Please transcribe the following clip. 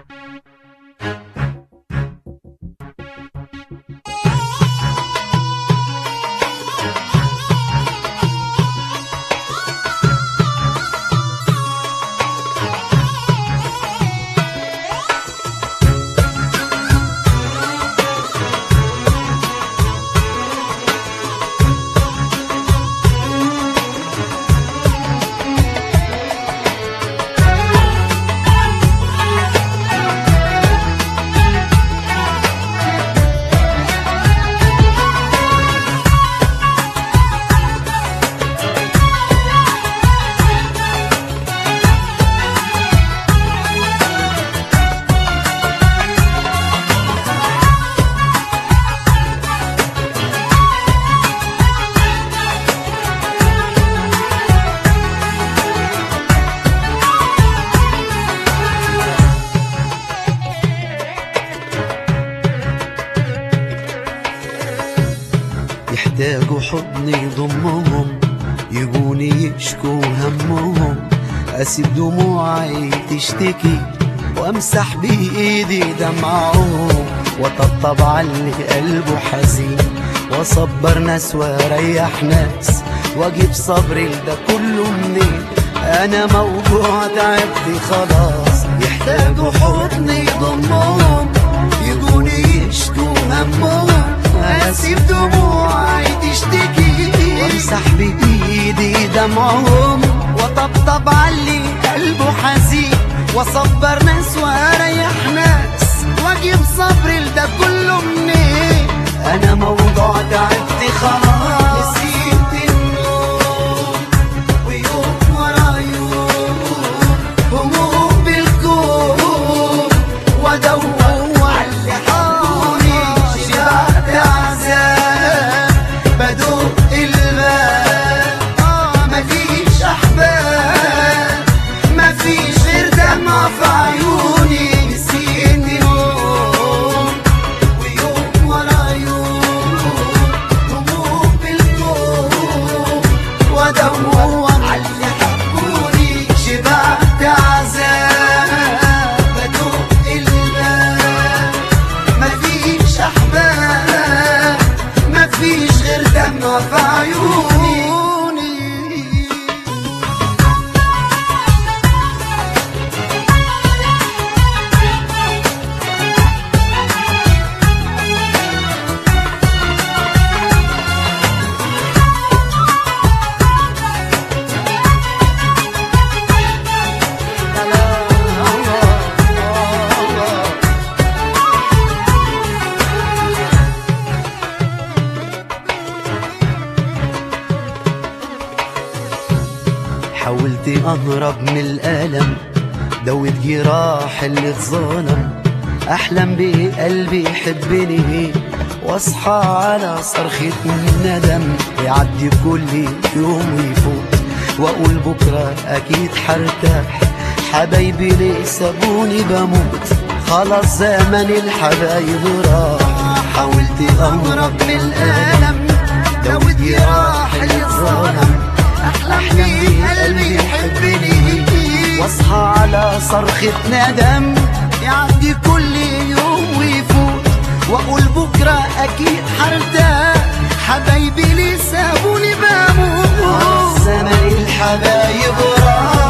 يحتاجوا حضن يضمهم يجوني يشكوا همهم اسيب دموعي تشتكي وامسح بايدي دمعهم واطبطب على اللي قلبه حزين واصبر ناس واريح ناس واجيب صبري ده كله منين انا موضوع تعبت خلاص يحتاجوا حضن يضمهم يجوني يشكوا همهم اسيب دموعي تشتكي وامسح بايدي دمعهم واطبطب علي قلبه حزين واصبر ناس واريح ناس واجيب صبري لده كله منين انا موضوع تعبت خلاص نسيت النوم ويوم ورا يوم هموم بالكون وادور على اللي حولي شبعت عذاب بدوق الماء آه مفيش احباب مفيش غير دمع في عيوني نسيت يوم ويوم ورا يوم هموم بالكون وادور على اللي حبوني شبعت عذاب بدوق الماء مفيش احباب مفيش غير دمع في عيوني حاولت اهرب من الالم دوت جراح اللي اتظلم احلم بقلبي يحبني واصحى على صرخة الندم يعدي كل يوم ويفوت واقول بكره اكيد حرتاح حبايبي ليه سابوني بموت خلاص زمن الحبايب راح حاولت اهرب من الالم دوت جراح اللي اتظلم احلم بيه قلبي يحبني واصحى على صرخة ندم يعدي كل يوم ويفوت واقول بكرة اكيد حرتاح حبايبي ليه سابوني بموت زمن الحبايب راح